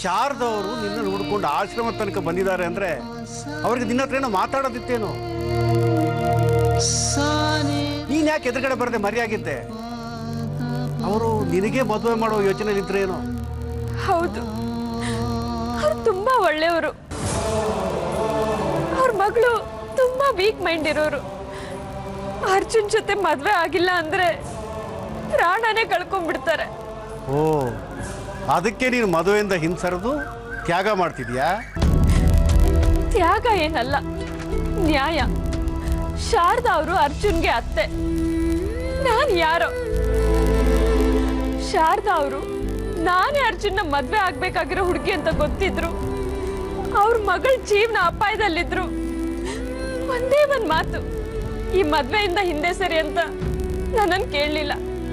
ಶಾರದವರು ನಿನ್ನ ಹುಡ್ಕೊಂಡು ಆಶ್ರಮ ತನಕ ಬಂದಿದ್ದಾರೆ ಅಂದ್ರೆ ಅವ್ರಿಗೆ ನಿನ್ನ ಹತ್ರ ಏನೋ ಮಾತಾಡೋದಿತ್ತೇನು ನೀನ್ ಯಾಕೆ ಎದುರುಗಡೆ ಬರದೆ ಮರೆಯಾಗಿದ್ದೆ ಅವರು ನಿನಗೆ ಮದುವೆ ಮಾಡೋ ಯೋಚನೆ ಇದ್ರೇನು ಹೌದು ಅವ್ರು ತುಂಬಾ ಒಳ್ಳೆಯವರು ಅವ್ರ ಮಗಳು ತುಂಬಾ ವೀಕ್ ಮೈಂಡ್ ಇರೋರು ಅರ್ಜುನ್ ಜೊತೆ ಮದ್ವೆ ಆಗಿಲ್ಲ ಅಂದ್ರೆ ಪ್ರಾಣನೇ ಕಳ್ಕೊಂಡ್ಬಿಡ್ತಾರೆ ಓ ಅದಕ್ಕೆ ನೀನು ಮದುವೆಯಿಂದ ಹಿಂಸರಿದು ತ್ಯಾಗ ಮಾಡ್ತಿದ್ಯಾ ತ್ಯಾಗ ಏನಲ್ಲ ನ್ಯಾಯ ಶಾರದಾ ಅವರು ಅರ್ಜುನ್ಗೆ ಅತ್ತೆ ನಾನ್ ಯಾರೋ ಶಾರದಾ ಅವರು ನಾನೇ ಅರ್ಜುನ್ನ ಮದ್ವೆ ಆಗ್ಬೇಕಾಗಿರೋ ಹುಡುಗಿ ಅಂತ ಗೊತ್ತಿದ್ರು ಅವ್ರ ಮಗಳ ಜೀವನ ಅಪಾಯದಲ್ಲಿದ್ರು ಒಂದೇ ಒಂದ್ ಮಾತು ಈ ಮದ್ವೆಯಿಂದ ಹಿಂದೆ ಸರಿ ಅಂತ ನನ್ನನ್ನು ಕೇಳಲಿಲ್ಲ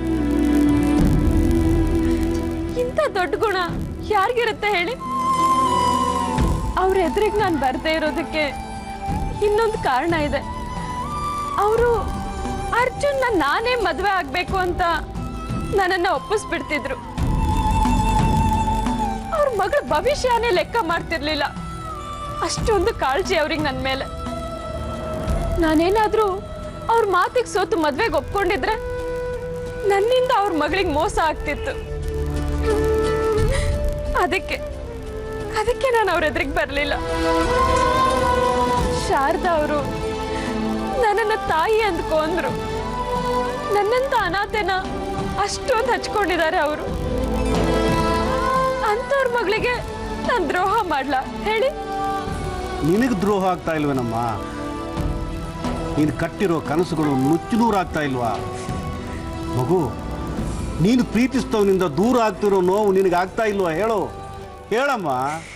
ಇಂಥ ದೊಡ್ಡ ಗುಣ ಯಾರಿಗಿರುತ್ತೆ ಹೇಳಿ ಅವ್ರ ಎದುರಿಗೆ ನಾನು ಬರ್ದೇ ಇರೋದಕ್ಕೆ ಇನ್ನೊಂದು ಕಾರಣ ಇದೆ ಅವರು ಅರ್ಜುನ್ನ ನಾನೇ ಮದುವೆ ಆಗ್ಬೇಕು ಅಂತ ನನ್ನನ್ನು ಒಪ್ಪಿಸ್ಬಿಡ್ತಿದ್ರು ಅವ್ರ ಮಗಳ ಭವಿಷ್ಯನೇ ಲೆಕ್ಕ ಮಾಡ್ತಿರ್ಲಿಲ್ಲ ಅಷ್ಟೊಂದು ಕಾಳಜಿ ಅವ್ರಿಗೆ ನನ್ನ ಮೇಲೆ ನಾನೇನಾದ್ರೂ ಅವ್ರ ಮಾತಿಗೆ ಸೋತು ಮದ್ವೆಗೆ ಒಪ್ಕೊಂಡಿದ್ರೆ ನನ್ನಿಂದ ಅವ್ರ ಮಗಳಿಗೆ ಮೋಸ ಆಗ್ತಿತ್ತು ಅದಕ್ಕೆ ಅದಕ್ಕೆ ನಾನು ಅವ್ರ ಎದುರಿಗೆ ಬರಲಿಲ್ಲ ಶಾರದಾ ಅವರು ನನ್ನನ್ನು ತಾಯಿ ಅಂದ್ಕೊಂಡ್ರು ನನ್ನಂತ ಅನಾಥೆನ ಅಷ್ಟೊಂದು ಹಚ್ಕೊಂಡಿದ್ದಾರೆ ಅವರು ಅಂಥವ್ರ ಮಗಳಿಗೆ ನಾನು ದ್ರೋಹ ಮಾಡ್ಲಾ ಹೇಳಿ ನಿನಗೆ ದ್ರೋಹ ಆಗ್ತಾ ಇಲ್ವೇನಮ್ಮ ನೀನು ಕಟ್ಟಿರೋ ಕನಸುಗಳು ನುಚ್ಚುನೂರಾಗ್ತಾ ಇಲ್ವಾ ಮಗು ನೀನು ಪ್ರೀತಿಸ್ತವನಿಂದ ದೂರ ಆಗ್ತಿರೋ ನೋವು ನಿನಗೆ ಆಗ್ತಾ ಇಲ್ವಾ ಹೇಳು ಹೇಳಮ್ಮ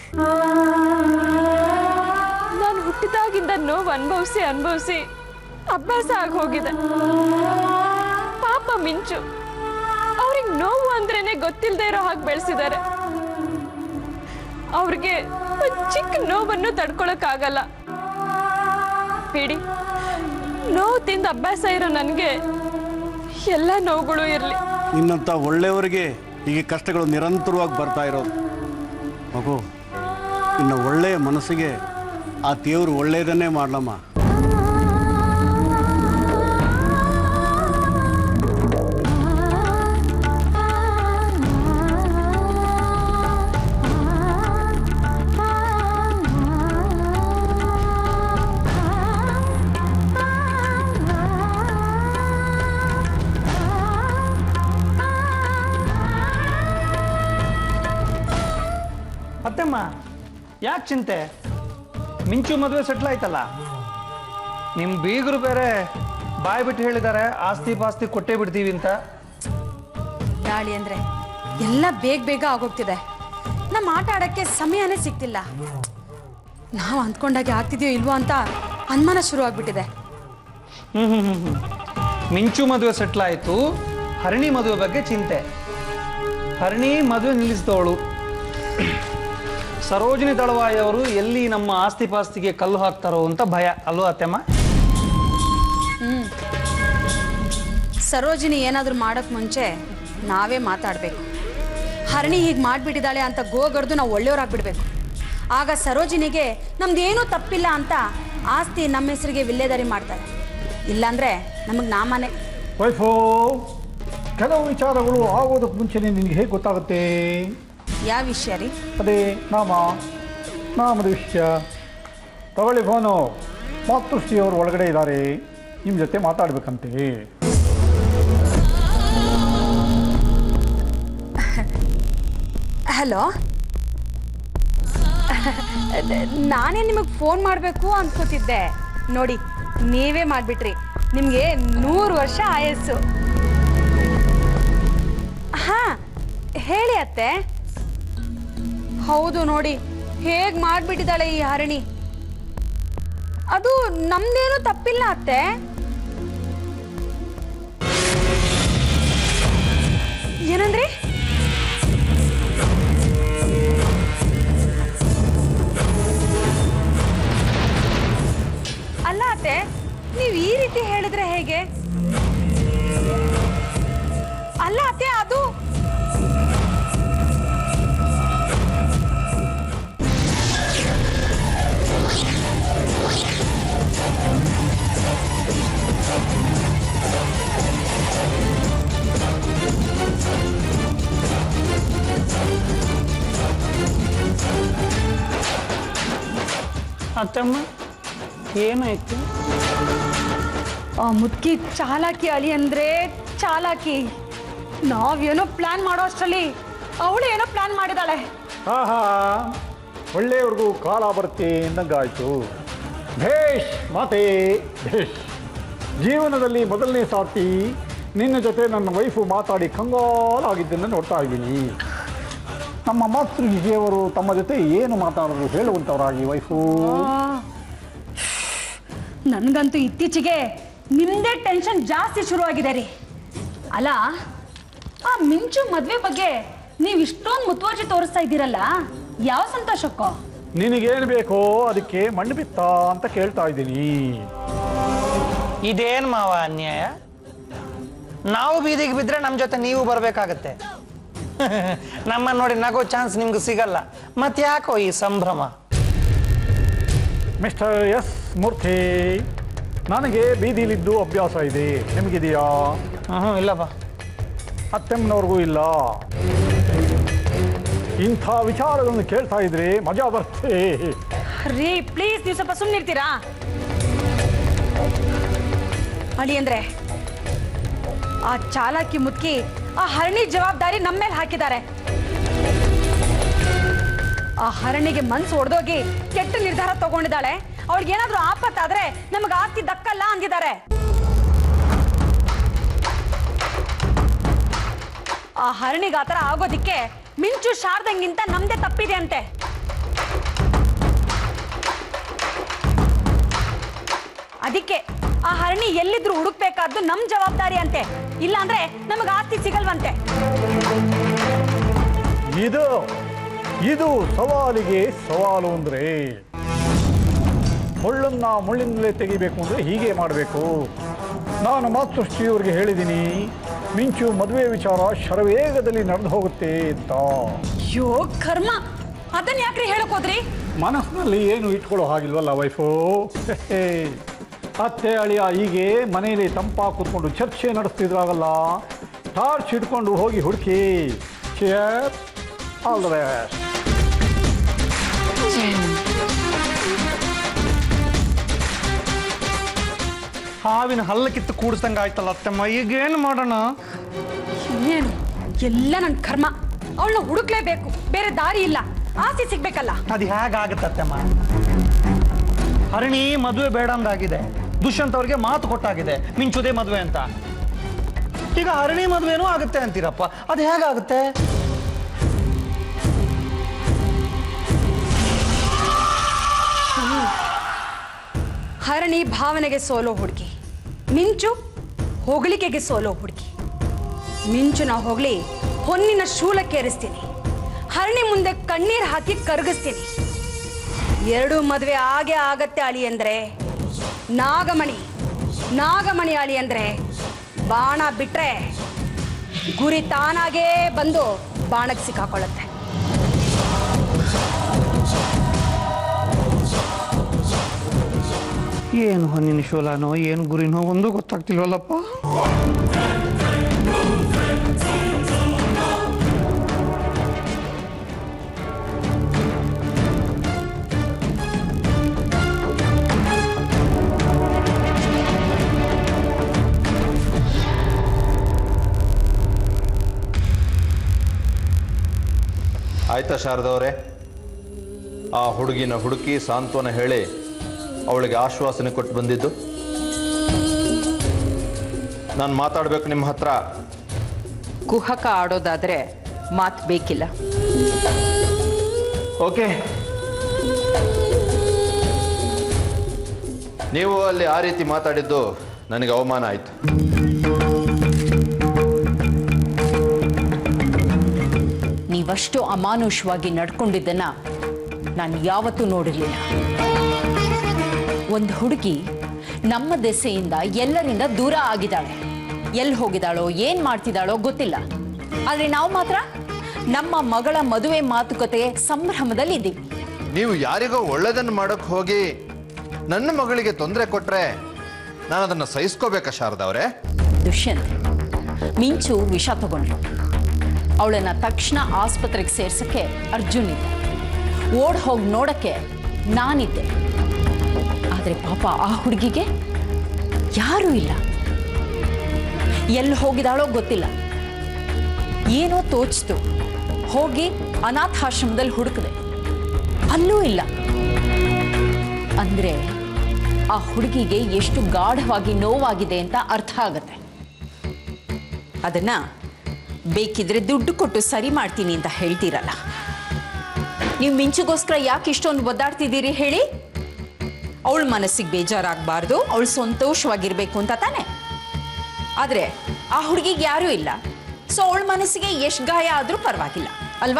ನಾನು ಹುಟ್ಟಿದಾಗಿಂದ ನೋವು ಅನುಭವಿಸಿ ಅನುಭವಿಸಿ ಅಭ್ಯಾಸ ಆಗಿ ಹೋಗಿದೆ ಪಾಪ ಮಿಂಚು ಅವ್ರಿಗೆ ನೋವು ಅಂದ್ರೇನೆ ಗೊತ್ತಿಲ್ಲದೆ ಇರೋ ಹಾಗೆ ಬೆಳೆಸಿದ್ದಾರೆ ಅವ್ರಿಗೆ ಒಂದ್ ಚಿಕ್ಕ ನೋವನ್ನು ತಡ್ಕೊಳಕ್ಕಾಗಲ್ಲ ಬಿಡಿ ನೋವು ತಿಂದ ಅಭ್ಯಾಸ ಇರೋ ನನಗೆ ಎಲ್ಲ ನೋವುಗಳು ಇರಲಿ ನಿನ್ನಂಥ ಒಳ್ಳೆಯವರಿಗೆ ಹೀಗೆ ಕಷ್ಟಗಳು ನಿರಂತರವಾಗಿ ಬರ್ತಾ ಇರೋದು ಮಗು ಇನ್ನು ಒಳ್ಳೆಯ ಮನಸ್ಸಿಗೆ ಆ ದೇವರು ಒಳ್ಳೆಯದನ್ನೇ ಮಾಡಲಮ್ಮ ಅತ್ತಮ್ಮ ಯಾಕೆ ಚಿಂತೆ ಮಿಂಚು ಮದುವೆ ಸೆಟ್ಲ್ ಆಯ್ತಲ್ಲ ನಿಮ್ಮ ಬೀಗರು ಬೇರೆ ಬಾಯ್ ಬಿಟ್ಟು ಹೇಳಿದ್ದಾರೆ ಆಸ್ತಿ ಪಾಸ್ತಿ ಕೊಟ್ಟೇ ಬಿಡ್ತೀವಿ ಅಂತ ಗಾಳಿ ಅಂದ್ರೆ ಎಲ್ಲ ಬೇಗ ಬೇಗ ಆಗೋಗ್ತಿದೆ ನಮ್ಮ ಆಟ ಆಡಕ್ಕೆ ಸಮಯನೇ ಸಿಗ್ತಿಲ್ಲ ನಾವು ಅಂದ್ಕೊಂಡಾಗೆ ಆಗ್ತಿದೆಯೋ ಇಲ್ವೋ ಅಂತ ಅನುಮಾನ ಶುರು ಆಗ್ಬಿಟ್ಟಿದೆ ಹ್ಮ್ ಹ್ಮ್ ಹ್ಮ್ ಹ್ಮ್. ಮಿಂಚು ಮದುವೆ ಸೆಟ್ಲ್ ಆಯಿತು ಹರಣಿ ಮದುವೆ ಬಗ್ಗೆ ಚಿಂತೆ ಹರಣಿ ಮದುವೆ ನಿಲ್ಲಿಸಿದವಳು ಸರೋಜಿನಿ ದಳವಾಯಿ ಅವರು ಎಲ್ಲಿ ನಮ್ಮ ಆಸ್ತಿ ಪಾಸ್ತಿಗೆ ಕಲ್ಲು ಹಾಕ್ತಾರೋ ಅಂತ ಭಯ ಅಲ್ವಾ ಅತ್ತೆಮ್ಮ ಸರೋಜಿನಿ ಏನಾದರೂ ಮಾಡೋಕ್ಕೆ ಮುಂಚೆ ನಾವೇ ಮಾತಾಡಬೇಕು ಹರಣಿ ಹೀಗೆ ಮಾಡಿಬಿಟ್ಟಿದ್ದಾಳೆ ಅಂತ ಗೋಗಡ್ದು ನಾವು ಒಳ್ಳೆಯವರಾಗ್ಬಿಡ್ಬೇಕು ಆಗ ಸರೋಜಿನಿಗೆ ನಮ್ದೇನೂ ತಪ್ಪಿಲ್ಲ ಅಂತ ಆಸ್ತಿ ನಮ್ಮ ಹೆಸರಿಗೆ ವಿಲ್ಲೇದಾರಿ ಮಾಡ್ತಾರೆ ಇಲ್ಲಾಂದ್ರೆ ನಮಗೆ ನಾಮನೆ ವೈಫೋ ಕೆಲವು ವಿಚಾರಗಳು ಆಗೋದಕ್ಕೆ ಮುಂಚೆನೇ ನಿನಗೆ ಹೇಗೆ ಗೊತ್ತಾಗುತ್ತೆ ಯಾವ ವಿಷಯ ರೀ ಅದೇ ನಾಮ ನಾಮದ ವಿಷಯ ತಗೊಳ್ಳಿ ಫೋನು ಮಾತೃಶ್ರೀಯವರು ಒಳಗಡೆ ಇದ್ದಾರೆ ನಿಮ್ಮ ಜೊತೆ ಮಾತಾಡ್ಬೇಕಂತೆ ಹಲೋ ನಾನೇ ನಿಮಗೆ ಫೋನ್ ಮಾಡಬೇಕು ಅನ್ಕೋತಿದ್ದೆ ನೋಡಿ ನೀವೇ ಮಾಡಿಬಿಟ್ರಿ ನಿಮಗೆ ನೂರು ವರ್ಷ ಆಯಸ್ಸು ಹಾಂ ಹೇಳಿ ಅತ್ತೆ ಹೌದು ನೋಡಿ ಹೇಗೆ ಮಾಡಿಬಿಟ್ಟಿದ್ದಾಳೆ ಈ ಹರಣಿ ಅದು ನಮ್ದೇನು ತಪ್ಪಿಲ್ಲ ಅತ್ತೆ ಏನಂದ್ರಿ ಅಲ್ಲ ಅತ್ತೆ ನೀವು ಈ ರೀತಿ ಹೇಳಿದ್ರೆ ಹೇಗೆ ಅಲ್ಲ ಅತ್ತೆ ಅದು ಅತ್ತಮ್ಮ ಏನಾಯ್ತು ಆ ಮುದ್ಕಿ ಚಾಲಾಕಿ ಅಳಿ ಅಂದ್ರೆ ಚಾಲಾಕಿ ನಾವೇನೋ ಪ್ಲಾನ್ ಮಾಡೋ ಅಷ್ಟರಲ್ಲಿ ಅವಳು ಏನೋ ಪ್ಲಾನ್ ಮಾಡಿದಾಳೆ ಆಹಾ ಒಳ್ಳೆಯವ್ರಿಗೂ ಕಾಲ ಬರುತ್ತೆ ಎಂದಂಗಾಯ್ತು ಭೇಷ್ ಮಾತೇ ಭೇಷ್ ಜೀವನದಲ್ಲಿ ಮೊದಲನೇ ಸಾರ್ತಿ ನಿನ್ನ ಜೊತೆ ನನ್ನ ವೈಫು ಮಾತಾಡಿ ಕಂಗಾಲಾಗಿದ್ದನ್ನು ನೋಡ್ತಾ ಇದ್ದೀನಿ ನಮ್ಮ ಮಾತೃಗಿರಿಯವರು ತಮ್ಮ ಜೊತೆ ಏನು ಮಾತಾಡೋದು ಹೇಳುವಂಥವರಾಗಿ ವೈಫು ನನ್ಗಂತೂ ಇತ್ತೀಚೆಗೆ ನಿಮ್ದೇ ಟೆನ್ಷನ್ ಜಾಸ್ತಿ ಶುರುವಾಗಿದೆ ರೀ ಅಲ್ಲ ಆ ಮಿಂಚು ಮದ್ವೆ ಬಗ್ಗೆ ನೀವು ಇಷ್ಟೊಂದು ಮುತುವರ್ಜಿ ತೋರಿಸ್ತಾ ಇದ್ದೀರಲ್ಲ ಯಾವ ಸಂತೋಷಕ್ಕೋ ನಿನಗೇನು ಬೇಕೋ ಅದಕ್ಕೆ ಮಣ್ಣು ಬಿತ್ತ ಅಂತ ಕೇಳ್ತಾ ಇದ್ದೀನಿ ಇದೇನು ಮಾವ ಅನ್ಯಾಯ ನಾವು ಬೀದಿಗೆ ಬಿದ್ದರೆ ನಮ್ಮ ಜೊತೆ ನೀವು ಬರಬೇಕಾಗತ್ತೆ ನಮ್ಮನ್ನು ನೋಡಿ ನಗೋ ಚಾನ್ಸ್ ನಿಮ್ಗೆ ಸಿಗಲ್ಲ ಮತ್ತೆ ಯಾಕೋ ಈ ಸಂಭ್ರಮ ಮಿಸ್ಟರ್ ಎಸ್ ಮೂರ್ತಿ ನನಗೆ ಬೀದಿಲಿದ್ದು ಅಭ್ಯಾಸ ಇದೆ ನಿಮಗಿದೆಯಾ ಹ್ಞೂ ಇಲ್ಲಪ್ಪ ಅತ್ತೆಮ್ಮನವ್ರಿಗೂ ಇಲ್ಲ ಇಂಥ ವಿಚಾರಗಳನ್ನು ಕೇಳ್ತಾ ಇದ್ರೆ ಮಜಾ ಬರುತ್ತೆ ರೀ ಪ್ಲೀಸ್ ನೀವು ಸ್ವಲ್ಪ ಸುಮ್ಮನಿರ್ತೀರಾ ಅಳಿ ಅಂದ್ರೆ ಆ ಚಾಲಾಕಿ ಮುದ್ಕಿ ಆ ಹರಣಿ ಜವಾಬ್ದಾರಿ ನಮ್ಮ ಮೇಲೆ ಹಾಕಿದ್ದಾರೆ ಆ ಹರಣಿಗೆ ಮನ್ಸು ಒಡೆದೋಗಿ ಕೆಟ್ಟ ನಿರ್ಧಾರ ತಗೊಂಡಿದ್ದಾಳೆ ಅವಳಿಗೆ ಏನಾದ್ರೂ ಆಪತ್ತಾದ್ರೆ ನಮಗೆ ಆಸ್ತಿ ದಕ್ಕಲ್ಲ ಅಂದಿದ್ದಾರೆ ಆ ಹರಣಿಗೆ ಆತರ ಆಗೋದಿಕ್ಕೆ ಮಿಂಚು ಶಾರದಂಗಿಂತ ನಮ್ದೇ ತಪ್ಪಿದೆ ಅಂತೆ ಅದಕ್ಕೆ ಆ ಹರಣಿ ಎಲ್ಲಿದ್ರು ಹುಡುಕ್ಬೇಕಾದ್ದು ನಮ್ ಜವಾಬ್ದಾರಿ ಅಂತೆ ಇಲ್ಲಾಂದ್ರೆ ನಮಗ ಆಸ್ತಿ ಸಿಗಲ್ವಂತೆ ಇದು ಇದು ಸವಾಲಿಗೆ ಸವಾಲು ಅಂದ್ರೆ ಮುಳ್ಳನ್ನ ಮುಳ್ಳಿನಲ್ಲೇ ತೆಗಿಬೇಕು ಅಂದ್ರೆ ಹೀಗೆ ಮಾಡಬೇಕು ನಾನು ಮಾತೃಶ್ರೀಯವರಿಗೆ ಹೇಳಿದ್ದೀನಿ ಮಿಂಚು ಮದುವೆ ವಿಚಾರ ಶರವೇಗದಲ್ಲಿ ನಡೆದು ಹೋಗುತ್ತೆ ಅಂತ ಅಯ್ಯೋ ಕರ್ಮ ಅದನ್ನ ಯಾಕ್ರಿ ಹೇಳಕ್ ಹೋದ್ರಿ ಮನಸ್ಸಿನಲ್ಲಿ ಏನು ಇಟ್ಕೊಳ್ಳೋ ಹಾಗಿಲ್ವಲ್ಲ ವೈಫು ಅತ್ತೆ ಅಳಿಯ ಹೀಗೆ ಮನೆಯಲ್ಲಿ ತಂಪಾ ಕೂತ್ಕೊಂಡು ಚರ್ಚೆ ನಡೆಸ್ತಿದ್ರಾಗಲ್ಲ ಟಾರ್ಚ್ ಹಿಡ್ಕೊಂಡು ಹೋಗಿ ಹುಡುಕಿ ಚೇರ್ ಆಲ್ ದ ಬೆಸ್ಟ್ ಹಾವಿನ ಹಲ್ಲ ಕಿತ್ತು ಕೂಡಿಸ್ದಂಗೆ ಆಯ್ತಲ್ಲ ಅತ್ತಮ್ಮ ಈಗ ಏನು ಮಾಡೋಣ ಇನ್ನೇನು ಎಲ್ಲ ನನ್ ಕರ್ಮ ಅವಳನ್ನ ಹುಡುಕ್ಲೇಬೇಕು ಬೇರೆ ದಾರಿ ಇಲ್ಲ ಆಸ್ತಿ ಸಿಗ್ಬೇಕಲ್ಲ ಅದು ಹೇಗಾಗುತ್ತೆ ಅತ್ತಮ್ಮ ಹರಿಣಿ ಮದುವೆ ಬೇಡ ಅಂದಾಗಿದೆ ದುಷ್ಯಂತ್ ಅವ್ರಿಗೆ ಮಾತು ಕೊಟ್ಟಾಗಿದೆ ಮಿಂಚುದೇ ಮದುವೆ ಅಂತ ಈಗ ಹರಿಣಿ ಮದುವೆನೂ ಆಗುತ್ತೆ ಅಂತೀರಪ್ಪ ಅದು ಹೇಗಾಗುತ್ತೆ ಹರಣಿ ಭಾವನೆಗೆ ಸೋಲೋ ಹುಡುಗಿ ಮಿಂಚು ಹೊಗಳಿಕೆಗೆ ಸೋಲೋ ಹುಡುಗಿ ಮಿಂಚುನ ಹೊಗಳಿ ಹೊನ್ನಿನ ಶೂಲಕ್ಕೇರಿಸ್ತೀನಿ ಹರಣಿ ಮುಂದೆ ಕಣ್ಣೀರ್ ಹಾಕಿ ಕರಗಿಸ್ತೀನಿ ಎರಡು ಮದುವೆ ಆಗೇ ಆಗತ್ತೆ ಅಳಿ ಅಂದ್ರೆ ನಾಗಮಣಿ ನಾಗಮಣಿ ಅಳಿ ಅಂದ್ರೆ ಬಾಣ ಬಿಟ್ರೆ ಗುರಿ ತಾನಾಗೇ ಬಂದು ಬಾಣಕ್ಕೆ ಸಿಕ್ಕಾಕೊಳ್ಳುತ್ತೆ ಏನು ಹೊನ್ನಿನ ಶೋಲಾನೋ ಏನು ಗುರಿನೋ ಒಂದು ಗೊತ್ತಾಗ್ತಿಲ್ವಲ್ಲಪ್ಪ ಆಯ್ತಾ ಶಾರದವರೇ ಆ ಹುಡುಗಿನ ಹುಡುಕಿ ಸಾಂತ್ವನ ಹೇಳಿ ಅವಳಿಗೆ ಆಶ್ವಾಸನೆ ಕೊಟ್ಟು ಬಂದಿದ್ದು ನಾನು ಮಾತಾಡ್ಬೇಕು ನಿಮ್ಮ ಹತ್ರ ಕುಹಕ ಆಡೋದಾದ್ರೆ ಮಾತು ಬೇಕಿಲ್ಲ ಓಕೆ ನೀವು ಅಲ್ಲಿ ಆ ರೀತಿ ಮಾತಾಡಿದ್ದು ನನಗೆ ಅವಮಾನ ಆಯಿತು ನೀವಷ್ಟು ಅಮಾನುಷವಾಗಿ ನಡ್ಕೊಂಡಿದ್ದನ್ನ ನಾನು ಯಾವತ್ತೂ ನೋಡಿರಲಿಲ್ಲ ಒಂದು ಹುಡುಗಿ ನಮ್ಮ ದೆಸೆಯಿಂದ ಎಲ್ಲರಿಂದ ದೂರ ಆಗಿದ್ದಾಳೆ ಎಲ್ಲಿ ಹೋಗಿದ್ದಾಳೋ ಏನು ಮಾಡ್ತಿದ್ದಾಳೋ ಗೊತ್ತಿಲ್ಲ ಆದರೆ ನಾವು ಮಾತ್ರ ನಮ್ಮ ಮಗಳ ಮದುವೆ ಮಾತುಕತೆ ಸಂಭ್ರಮದಲ್ಲಿ ಇದ್ದೀವಿ ನೀವು ಯಾರಿಗೋ ಒಳ್ಳೆಯದನ್ನು ಮಾಡೋಕ್ಕೆ ಹೋಗಿ ನನ್ನ ಮಗಳಿಗೆ ತೊಂದರೆ ಕೊಟ್ಟರೆ ನಾನು ಅದನ್ನು ಸಹಿಸ್ಕೋಬೇಕಾ ಶಾರದವರೇ ದುಷ್ಯಂತ್ ಮಿಂಚು ವಿಷ ತಗೊಂಡ್ಲು ಅವಳನ್ನ ತಕ್ಷಣ ಆಸ್ಪತ್ರೆಗೆ ಸೇರ್ಸಕ್ಕೆ ಅರ್ಜುನ್ ಇದ್ದ ಓಡ್ ಹೋಗಿ ನೋಡಕ್ಕೆ ನಾನಿದ್ದೆ ಆದರೆ ಪಾಪ ಆ ಹುಡುಗಿಗೆ ಯಾರೂ ಇಲ್ಲ ಎಲ್ಲಿ ಹೋಗಿದಾಳೋ ಗೊತ್ತಿಲ್ಲ ಏನೋ ತೋಚ್ತು ಹೋಗಿ ಅನಾಥಾಶ್ರಮದಲ್ಲಿ ಹುಡುಕಿದೆ ಅಲ್ಲೂ ಇಲ್ಲ ಅಂದ್ರೆ ಆ ಹುಡುಗಿಗೆ ಎಷ್ಟು ಗಾಢವಾಗಿ ನೋವಾಗಿದೆ ಅಂತ ಅರ್ಥ ಆಗತ್ತೆ ಅದನ್ನ ಬೇಕಿದ್ರೆ ದುಡ್ಡು ಕೊಟ್ಟು ಸರಿ ಮಾಡ್ತೀನಿ ಅಂತ ಹೇಳ್ತೀರಲ್ಲ ನೀವು ಮಿಂಚುಗೋಸ್ಕರ ಯಾಕೆ ಇಷ್ಟೊಂದು ಒದ್ದಾಡ್ತಿದ್ದೀರಿ ಹೇಳಿ ಅವಳ ಮನಸ್ಸಿಗೆ ಬೇಜಾರಾಗಬಾರ್ದು ಅವಳು ಸಂತೋಷವಾಗಿರ್ಬೇಕು ಅಂತ ತಾನೆ ಆದರೆ ಆ ಹುಡುಗಿಗೆ ಯಾರೂ ಇಲ್ಲ ಸೊ ಅವಳ ಮನಸ್ಸಿಗೆ ಎಷ್ಟು ಗಾಯ ಆದರೂ ಪರವಾಗಿಲ್ಲ ಅಲ್ವಾ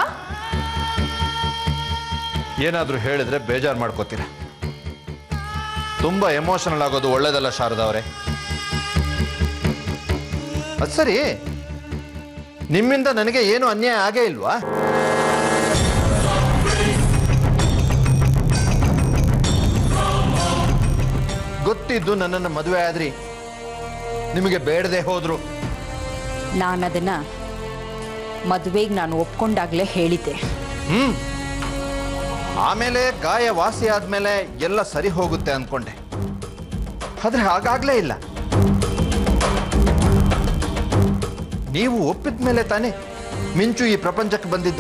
ಏನಾದರೂ ಹೇಳಿದ್ರೆ ಬೇಜಾರು ಮಾಡ್ಕೋತೀರ ತುಂಬಾ ಎಮೋಷನಲ್ ಆಗೋದು ಒಳ್ಳೇದಲ್ಲ ಶಾರದಾ ಅವರೇ ಅದು ಸರಿ ನಿಮ್ಮಿಂದ ನನಗೆ ಏನು ಅನ್ಯಾಯ ಆಗೇ ಇಲ್ವಾ ಗೊತ್ತಿದ್ದು ನನ್ನನ್ನು ಮದುವೆ ಆದ್ರಿ ನಿಮಗೆ ಬೇಡದೆ ಹೋದ್ರು ನಾನು ಅದನ್ನ ಮದುವೆಗೆ ನಾನು ಒಪ್ಕೊಂಡಾಗಲೇ ಹೇಳಿದ್ದೆ ಹ್ಮ್ ಆಮೇಲೆ ಗಾಯ ವಾಸಿ ಆದ್ಮೇಲೆ ಎಲ್ಲ ಸರಿ ಹೋಗುತ್ತೆ ಅನ್ಕೊಂಡೆ ಆದ್ರೆ ಹಾಗಾಗ್ಲೇ ಇಲ್ಲ ನೀವು ಒಪ್ಪಿದ ಮೇಲೆ ತಾನೇ ಮಿಂಚು ಈ ಪ್ರಪಂಚಕ್ಕೆ ಬಂದಿದ್ದು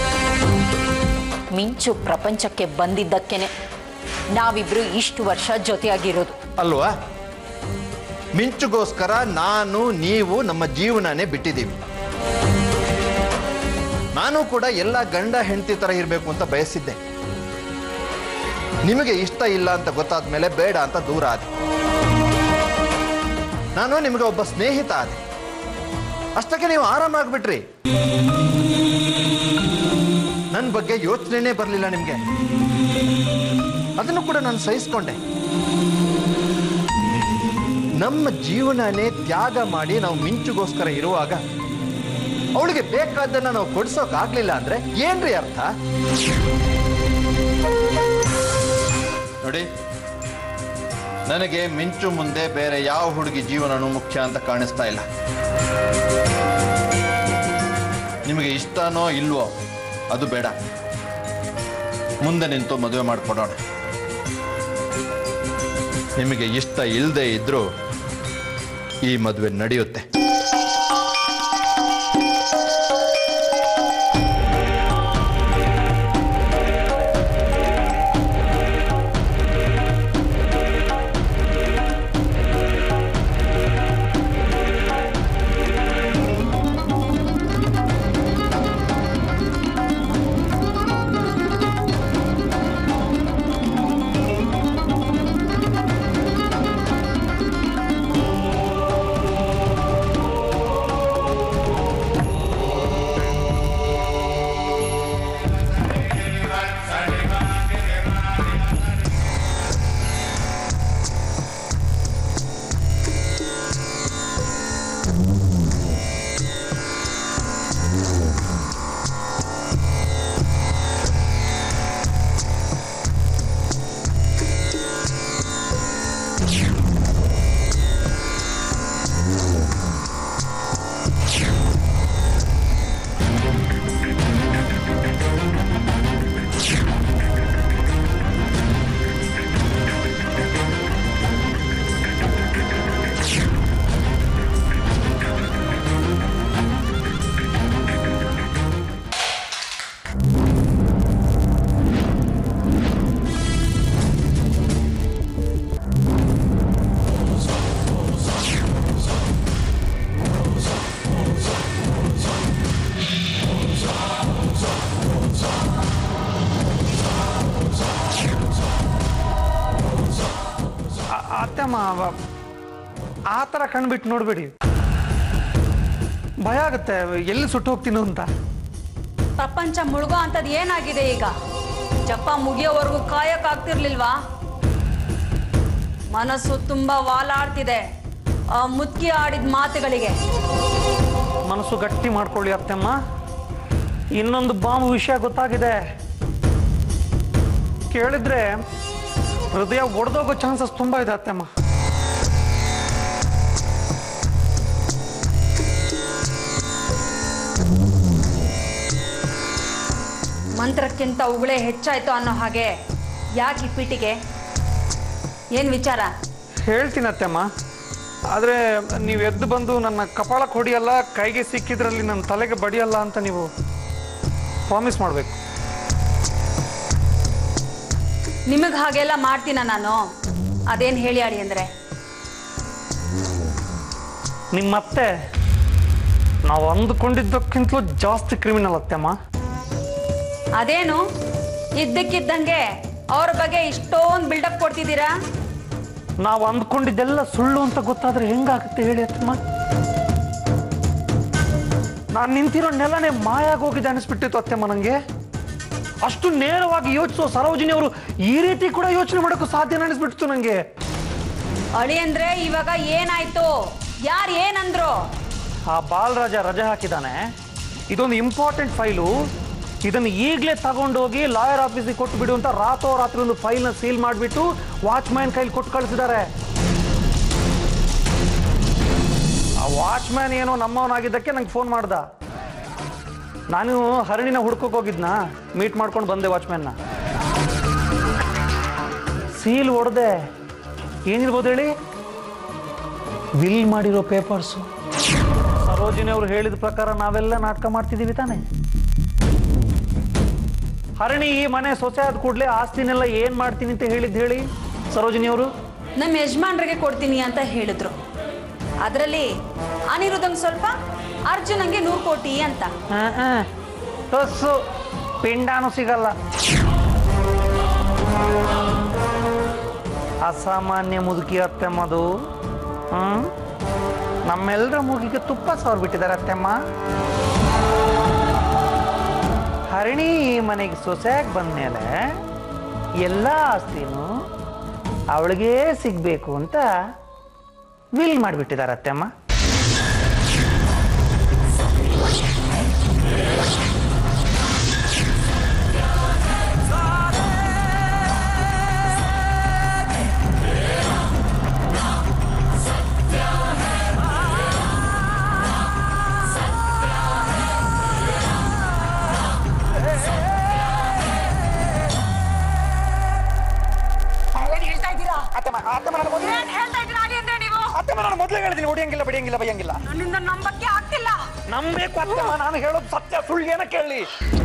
ಮಿಂಚು ಪ್ರಪಂಚಕ್ಕೆ ಬಂದಿದ್ದಕ್ಕೇನೆ ನಾವಿಬ್ರು ಇಷ್ಟು ವರ್ಷ ಜೊತೆಯಾಗಿರೋದು ಅಲ್ವಾ ಮಿಂಚುಗೋಸ್ಕರ ನಾನು ನೀವು ನಮ್ಮ ಜೀವನನೇ ಬಿಟ್ಟಿದ್ದೀವಿ ನಾನು ಕೂಡ ಎಲ್ಲ ಗಂಡ ಹೆಂಡತಿ ತರ ಇರಬೇಕು ಅಂತ ಬಯಸಿದ್ದೆ ನಿಮಗೆ ಇಷ್ಟ ಇಲ್ಲ ಅಂತ ಗೊತ್ತಾದ ಮೇಲೆ ಬೇಡ ಅಂತ ದೂರ ಆದೆ ನಾನು ನಿಮಗೆ ಒಬ್ಬ ಸ್ನೇಹಿತ ಆದೆ ಅಷ್ಟಕ್ಕೆ ನೀವು ಆರಾಮಾಗ್ಬಿಟ್ರಿ ನನ್ನ ಬಗ್ಗೆ ಯೋಚನೆನೇ ಬರಲಿಲ್ಲ ನಿಮಗೆ ಅದನ್ನು ಕೂಡ ನಾನು ಸಹಿಸ್ಕೊಂಡೆ ನಮ್ಮ ಜೀವನನೇ ತ್ಯಾಗ ಮಾಡಿ ನಾವು ಮಿಂಚುಗೋಸ್ಕರ ಇರುವಾಗ ಅವಳಿಗೆ ಬೇಕಾದ್ದನ್ನ ನಾವು ಕೊಡ್ಸೋಕಾಗ್ಲಿಲ್ಲ ಅಂದ್ರೆ ಏನ್ರಿ ಅರ್ಥ ನೋಡಿ ನನಗೆ ಮಿಂಚು ಮುಂದೆ ಬೇರೆ ಯಾವ ಹುಡುಗಿ ಜೀವನನೂ ಮುಖ್ಯ ಅಂತ ಕಾಣಿಸ್ತಾ ಇಲ್ಲ ನಿಮಗೆ ಇಷ್ಟನೋ ಇಲ್ವೋ ಅದು ಬೇಡ ಮುಂದೆ ನಿಂತು ಮದುವೆ ಮಾಡಿಕೊಡೋಣ ನಿಮಗೆ ಇಷ್ಟ ಇಲ್ಲದೆ ಇದ್ರೂ ಈ ಮದುವೆ ನಡೆಯುತ್ತೆ ಆ- ಅತ್ತಮ್ಮ ವ- ಆ ಥರ ಕಣ್ಬಿಟ್ಟು ನೋಡಬೇಡಿ ಭಯ ಆಗುತ್ತೆ ಎಲ್ಲಿ ಸುಟ್ಟು ಹೋಗ್ತೀನೋ ಅಂತ ಪ್ರಪಂಚ ಮುಳುಗೋ ಅಂಥದ್ದು ಏನಾಗಿದೆ ಈಗ ಜಪ ಮುಗಿಯೋವರೆಗೂ ಕಾಯಕ್ಕಾಗ್ತಿರ್ಲಿಲ್ವಾ ಮನಸ್ಸು ತುಂಬ ವಾಲಾಡ್ತಿದೆ ಆ ಮುತ್ಕಿ ಆಡಿದ ಮಾತುಗಳಿಗೆ ಮನಸ್ಸು ಗಟ್ಟಿ ಮಾಡ್ಕೊಳ್ಳಿ ಅತ್ತಮ್ಮ ಇನ್ನೊಂದು ಬಾಂಬ್ ವಿಷಯ ಗೊತ್ತಾಗಿದೆ ಕೇಳಿದ್ರೆ ಹೃದಯ ಒಡೆದೋಗೋ ಚಾನ್ಸಸ್ ತುಂಬ ಇದೆ ಅತ್ತಮ್ಮ ಮಂತ್ರಕ್ಕಿಂತ ಉಗುಳೆ ಹೆಚ್ಚಾಯ್ತು ಅನ್ನೋ ಹಾಗೆ ಯಾಕೆ ಈ ಪೀಟಿಗೆ ಏನು ವಿಚಾರ ಹೇಳ್ತೀನಿ ಅತ್ತೆಮ್ಮ ಆದರೆ ನೀವು ಎದ್ದು ಬಂದು ನನ್ನ ಕಪಾಳಕ್ಕೆ ಹೊಡಿಯಲ್ಲ ಕೈಗೆ ಸಿಕ್ಕಿದ್ರಲ್ಲಿ ನನ್ನ ತಲೆಗೆ ಬಡಿಯಲ್ಲ ಅಂತ ನೀವು ಪ್ರಾಮಿಸ್ ಮಾಡಬೇಕು ನಿಮಗೆ ಹಾಗೆಲ್ಲ ಮಾಡ್ತೀನ ನಾನು ಅದೇನು ಹೇಳಿ ಅಳಿ ಅಂದರೆ ನಿಮ್ಮತ್ತೆ ನಾವು ಅಂದುಕೊಂಡಿದ್ದಕ್ಕಿಂತಲೂ ಜಾಸ್ತಿ ಕ್ರಿಮಿನಲ್ ಅತ್ತೆಮ್ಮ ಅದೇನು ಇದ್ದಕ್ಕಿದ್ದಂಗೆ ಅವ್ರ ಬಗ್ಗೆ ಇಷ್ಟೊಂದು ಬಿಲ್ಡಪ್ ಕೊಡ್ತಿದ್ದೀರಾ ನಾವು ಅಂದ್ಕೊಂಡಿದ್ದೆಲ್ಲ ಸುಳ್ಳು ಅಂತ ಗೊತ್ತಾದ್ರೆ ಹೆಂಗಾಗುತ್ತೆ ಹೇಳಿ ಅತ್ತಮ್ಮ ನಾನು ನಿಂತಿರೋ ನೆಲನೇ ಮಾಯಾಗಿ ಹೋಗಿದೆ ಅನಿಸ್ಬಿಟ್ಟಿತ್ತು ಅತ್ತೆಮ್ಮ ನನಗೆ ಅಷ್ಟು ನೇರವಾಗಿ ಯೋಚಿಸೋ ಸರೋಜಿನಿ ಅವರು ಈ ರೀತಿ ಕೂಡ ಯೋಚನೆ ಮಾಡೋಕ್ಕೂ ಸಾಧ್ಯ ಅನಿಸ್ಬಿಡ್ತು ನನಗೆ ಅಳಿ ಅಂದ್ರೆ ಇವಾಗ ಏನಾಯ್ತು ಯಾರು ಏನಂದ್ರು ಆ ಬಾಲರಾಜ ರಜೆ ಹಾಕಿದ್ದಾನೆ ಇದೊಂದು ಇಂಪಾರ್ಟೆಂಟ್ ಫೈಲು ಇದನ್ನು ಈಗಲೇ ತಗೊಂಡೋಗಿ ಲಾಯರ್ ಆಫೀಸಿಗೆ ಕೊಟ್ಟು ಬಿಡು ಅಂತ ರಾತೋ ರಾತ್ರಿ ಒಂದು ಫೈಲ್ನ ಸೀಲ್ ಮಾಡಿಬಿಟ್ಟು ವಾಚ್ಮ್ಯಾನ್ ಕೈಲಿ ಕೊಟ್ಟು ಕಳಿಸಿದ್ದಾರೆ ಆ ವಾಚ್ಮ್ಯಾನ್ ಏನೋ ನಮ್ಮವನಾಗಿದ್ದಕ್ಕೆ ನಂಗೆ ಫೋನ್ ಮಾಡ್ದ ನಾನು ಹರಣಿನ ಹುಡ್ಕೋಕ್ ಹೋಗಿದ್ನಾ ಮೀಟ್ ಮಾಡ್ಕೊಂಡು ಬಂದೆ ವಾಚ್ಮ್ಯಾನ್ನ ಸೀಲ್ ಹೊಡೆದೆ ಏನಿರ್ಬೋದು ಹೇಳಿ ವಿಲ್ ಮಾಡಿರೋ ಪೇಪರ್ಸು ಸರೋಜಿನಿ ಅವರು ಹೇಳಿದ ಪ್ರಕಾರ ನಾವೆಲ್ಲ ನಾಟಕ ಮಾಡ್ತಿದ್ದೀವಿ ತಾನೆ ಹರಣಿ ಈ ಮನೆ ಸೊಸೆ ಆದ ಕೂಡಲೇ ಆಸ್ತಿನೆಲ್ಲ ಏನ್ ಮಾಡ್ತೀನಿ ಅಂತ ಹೇಳಿದ್ದು ಹೇಳಿ ಸರೋಜಿನಿ ಅವರು ನಮ್ಮ ಯಜಮಾನ್ರಿಗೆ ಕೊಡ್ತೀನಿ ಅಂತ ಹೇಳಿದ್ರು ಅದರಲ್ಲಿ ಅನಿರುದ್ಧಂಗೆ ಸ್ವಲ್ಪ ಅರ್ಜುನಂಗೆ ನೂರು ಕೋಟಿ ಅಂತ ತಸ್ಸು ಪಿಂಡಾನು ಸಿಗಲ್ಲ ಅಸಾಮಾನ್ಯ ಮುದುಕಿ ಅತ್ತೆಮ್ಮದು ಹ್ಮ್ ನಮ್ಮೆಲ್ಲರ ಮೂಗಿಗೆ ತುಪ್ಪ ಸಾವಿರ ಬಿಟ್ಟಿದ್ದಾರೆ ಅತ್ತೆಮ್ಮ ಹರಿಣಿ ಈ ಮನೆಗೆ ಸೊಸೆಯಾಗಿ ಬಂದ್ಮೇಲೆ ಎಲ್ಲ ಆಸ್ತಿನೂ ಅವಳಿಗೇ ಸಿಗ್ಬೇಕು ಅಂತ ವಿಲ್ ಮಾಡಿಬಿಟ್ಟಿದ್ದಾರೆ ಅತ್ತೆಮ್ಮ ನಾನು ಮೊದಲೇ ಹೇಳಿದ್ದೀನಿ ಹೊಡಿಯಂಗಿಲ್ಲ ಬಡಿಯಂಗಿಲ್ಲ ಬೈಯಂಗಿಲ್ಲ ನನ್ನಿಂದ ನಂಬಕ್ಕೆ ಆಗ್ತಿಲ್ಲ ನಂಬೇಕು ಅತ್ತಮ್ಮ ನಾನು ಹೇಳೋದು ಸತ್ಯ ಸುಳ್ಳು ಏನ ಕೇಳಿ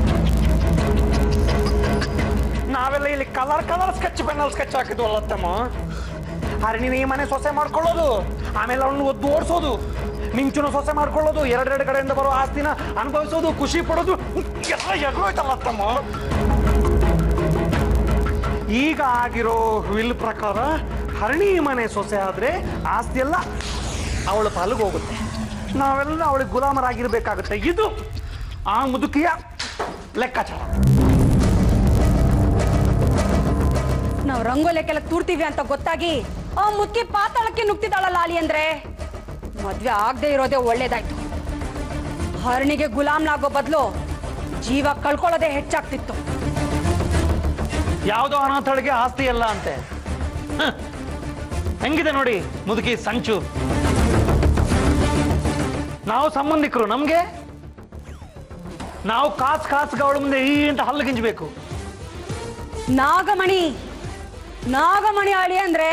ನಾವೆಲ್ಲ ಇಲ್ಲಿ ಕಲರ್ ಕಲರ್ ಸ್ಕೆಚ್ ಪೆನ್ನಲ್ಲಿ ಸ್ಕೆಚ್ ಹಾಕಿದ್ವಲ್ಲ ಅತ್ತಮ್ಮ ಅರೆ ನೀವು ಈ ಮನೆ ಸೊಸೆ ಮಾಡ್ಕೊಳ್ಳೋದು ಆಮೇಲೆ ಅವನು ಒದ್ದು ಓಡಿಸೋದು ಮಿಂಚುನ ಸೊಸೆ ಮಾಡ್ಕೊಳ್ಳೋದು ಎರಡೆರಡು ಕಡೆಯಿಂದ ಬರೋ ಆಸ್ತಿನ ಅನುಭವಿಸೋದು ಖುಷಿ ಪಡೋದು ಎಲ್ಲ ಎಗ್ರೋಯ್ತಲ್ಲ ಅತ್ತಮ್ಮ ಈಗ ಆಗಿರೋ ವಿಲ್ ಪ್ರಕಾರ ಹರಣಿ ಮನೆ ಸೊಸೆ ಆದ್ರೆ ಆಸ್ತಿ ಎಲ್ಲ ಅವಳ ಪಾಲಿಗೆ ಹೋಗುತ್ತೆ ನಾವೆಲ್ಲ ಅವಳಿಗೆ ಗುಲಾಮರಾಗಿರ್ಬೇಕಾಗುತ್ತೆ ಇದು ಆ ಮುದುಕಿಯ ಲೆಕ್ಕಾಚಾರ ನಾವು ರಂಗೋಲೆಕ್ಕೆಲ್ಲ ತೂರ್ತೀವಿ ಅಂತ ಗೊತ್ತಾಗಿ ಆ ಮುಕ್ಕಿ ಪಾತಾಳಕ್ಕೆ ನುಗ್ತಿದ್ದಾಳಲ್ಲ ಅಲಿ ಅಂದ್ರೆ ಮದ್ವೆ ಆಗದೆ ಇರೋದೇ ಒಳ್ಳೇದಾಯ್ತು ಹರಣಿಗೆ ಗುಲಾಮ್ಲಾಗೋ ಬದಲು ಜೀವ ಕಳ್ಕೊಳ್ಳೋದೇ ಹೆಚ್ಚಾಗ್ತಿತ್ತು ಯಾವುದೋ ಅನಾಥಳಿಗೆ ಆಸ್ತಿ ಎಲ್ಲ ಅಂತೆ ಹ. ಹೆಂಗಿದೆ ನೋಡಿ ಮುದುಕಿ ಸಂಚು ನಾವು ಸಂಬಂಧಿಕರು ನಮ್ಗೆ ನಾವು ಕಾಸು ಕಾಸು ಅವಳ ಮುಂದೆ ಈ ಅಂತ ಹಲ್ಲು ಗಿಂಜಬೇಕು ನಾಗಮಣಿ ನಾಗಮಣಿ ಅಳಿ ಅಂದ್ರೆ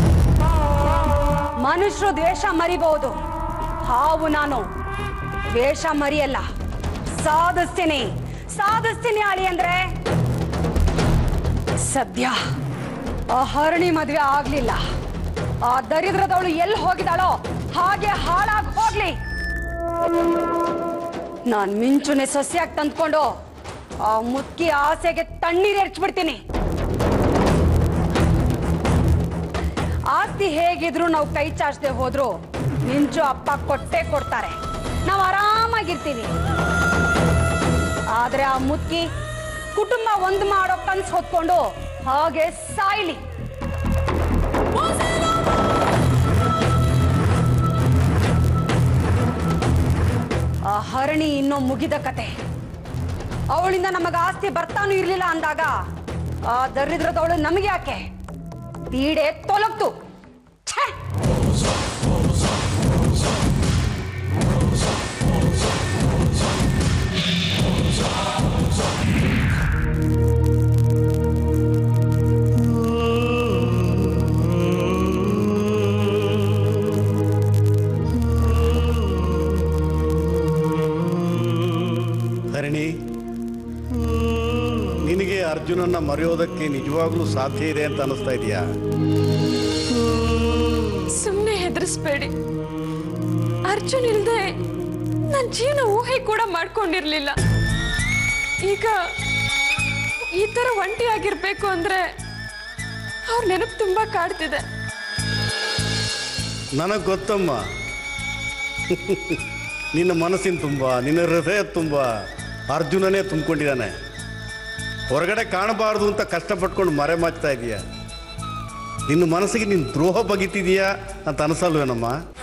ಮನುಷ್ಯರು ದ್ವೇಷ ಮರಿಬಹುದು ಹಾವು ನಾನು ದ್ವೇಷ ಮರಿಯಲ್ಲ ಸಾಧಿಸ್ತೀನಿ ಸಾಧಿಸ್ತೀನಿ ಅಳಿ ಅಂದ್ರೆ ಸದ್ಯ ಆ ಹರಣಿ ಮದ್ವೆ ಆಗ್ಲಿಲ್ಲ ಆ ದರಿದ್ರದವಳು ಎಲ್ಲಿ ಹೋಗಿದಾಳೋ ಹಾಗೆ ಹಾಳಾಗಿ ಹೋಗ್ಲಿ ನಾನ್ ಮಿಂಚುನೆ ಸಸ್ಯಾಗಿ ತಂದ್ಕೊಂಡು ಆ ಮುಕ್ಕಿ ಆಸೆಗೆ ತಣ್ಣೀರ್ ಎರಚ್ಬಿಡ್ತೀನಿ ಆಸ್ತಿ ಹೇಗಿದ್ರು ನಾವು ಕೈ ಚಾಚದೆ ಹೋದ್ರು ಮಿಂಚು ಅಪ್ಪ ಕೊಟ್ಟೆ ಕೊಡ್ತಾರೆ ನಾವು ಆರಾಮಾಗಿರ್ತೀವಿ ಆದ್ರೆ ಆ ಮುಕ್ಕಿ ಕುಟುಂಬ ಒಂದು ಮಾಡೋ ಕನ್ಸು ಹೊತ್ಕೊಂಡು ಹಾಗೆ ಸಾಯ್ಲಿ ಆ ಹರಣಿ ಇನ್ನೂ ಮುಗಿದ ಕತೆ ಅವಳಿಂದ ನಮಗೆ ಆಸ್ತಿ ಬರ್ತಾನು ಇರ್ಲಿಲ್ಲ ಅಂದಾಗ ಆ ದರಿದ್ರದವಳು ನಮಗೆ ಯಾಕೆ ತೀಡೆ ತೊಲಗ್ತು ಛೇ! ಅರ್ಜುನನ್ನ ಮರೆಯೋದಕ್ಕೆ ನಿಜವಾಗ್ಲೂ ಸಾಧ್ಯ ಇದೆ ಅಂತ ಅನಿಸ್ತಾ ಇದೆಯಾ ಸುಮ್ಮನೆ ಹೆದರಿಸ್ಬೇಡಿ ಅರ್ಜುನ್ ಇಲ್ದೆ ನನ್ನ ಜೀವನ ಊಹೆ ಕೂಡ ಮಾಡ್ಕೊಂಡಿರ್ಲಿಲ್ಲ ಈಗ ಈ ಥರ ಒಂಟಿಯಾಗಿರ್ಬೇಕು ಅಂದ್ರೆ ಅವ್ರ ನೆನಪು ತುಂಬಾ ಕಾಡ್ತಿದೆ ನನಗೆ ಗೊತ್ತಮ್ಮ ನಿನ್ನ ಮನಸ್ಸಿನ ತುಂಬ ನಿನ್ನ ಹೃದಯ ತುಂಬ ಅರ್ಜುನನೇ ತುಂಬಿಕೊಂಡಿದ್ದಾನೆ ಹೊರಗಡೆ ಕಾಣಬಾರ್ದು ಅಂತ ಕಷ್ಟಪಟ್ಕೊಂಡು ಮರೆ ಮಾಚ್ತಾ ಇದೀಯ ನಿನ್ನ ಮನಸ್ಸಿಗೆ ನಿನ್ನ ದ್ರೋಹ ಬಗಿತಿದೀಯಾ ಅಂತ ಅನಿಸಲ್ವೇನಮ್ಮ